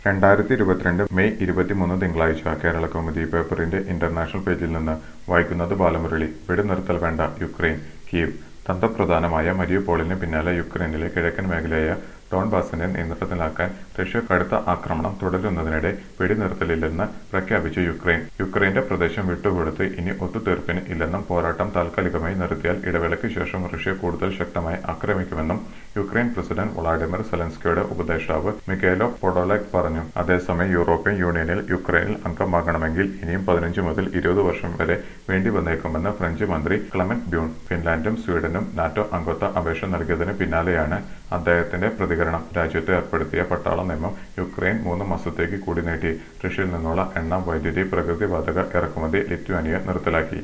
രണ്ടായിരത്തി ഇരുപത്തിരണ്ട് മെയ് ഇരുപത്തിമൂന്ന് തിങ്കളാഴ്ച കേരള കൗമുദി പേപ്പറിന്റെ ഇന്റർനാഷണൽ പേജിൽ നിന്ന് വായിക്കുന്നത് ബാലമുരളി വെടിനിർത്തൽ വേണ്ട യുക്രൈൻ കീവ് തന്ത്രപ്രധാനമായ മരിയുപോളിന് പിന്നാലെ യുക്രൈനിലെ കിഴക്കൻ മേഖലയായ ഡോൺബാസിനെ നിയന്ത്രണത്തിലാക്കാൻ റഷ്യ കടുത്ത ആക്രമണം തുടരുന്നതിനിടെ വെടിനിർത്തലില്ലെന്ന് പ്രഖ്യാപിച്ചു യുക്രൈൻ യുക്രൈന്റെ പ്രദേശം വിട്ടുകൊടുത്ത് ഇനി ഒത്തുതീർപ്പിന് ഇല്ലെന്നും പോരാട്ടം താൽക്കാലികമായി നിർത്തിയാൽ ഇടവേളയ്ക്ക് ശേഷം റഷ്യ കൂടുതൽ ശക്തമായി ആക്രമിക്കുമെന്നും യുക്രൈൻ പ്രസിഡന്റ് വ്ളാഡിമിർ സെലൻസ്കിയുടെ ഉപദേഷ്ടാവ് മിഖേലോ പൊഡോലെക് പറഞ്ഞു അതേസമയം യൂറോപ്യൻ യൂണിയനിൽ യുക്രൈനിൽ അംഗമാകണമെങ്കിൽ ഇനിയും പതിനഞ്ച് മുതൽ ഇരുപത് വർഷം വരെ വേണ്ടി വന്നേക്കുമെന്ന് ഫ്രഞ്ച് മന്ത്രി ക്ലമന്റ് ബ്യൂൺ ഫിൻലാൻഡും സ്വീഡനും നാറ്റോ അംഗത്വ അപേക്ഷ നൽകിയതിന് പിന്നാലെയാണ് അദ്ദേഹത്തിന്റെ പ്രതികരണം രാജ്യത്ത് ഏർപ്പെടുത്തിയ പട്ടാള നിയമം യുക്രൈൻ മൂന്ന് മാസത്തേക്ക് കൂടി നീട്ടി റഷ്യയിൽ നിന്നുള്ള എണ്ണ വൈദ്യുതി പ്രകൃതിവാതക ഇറക്കുമതി ലിത്വാനിയ നിർത്തലാക്കി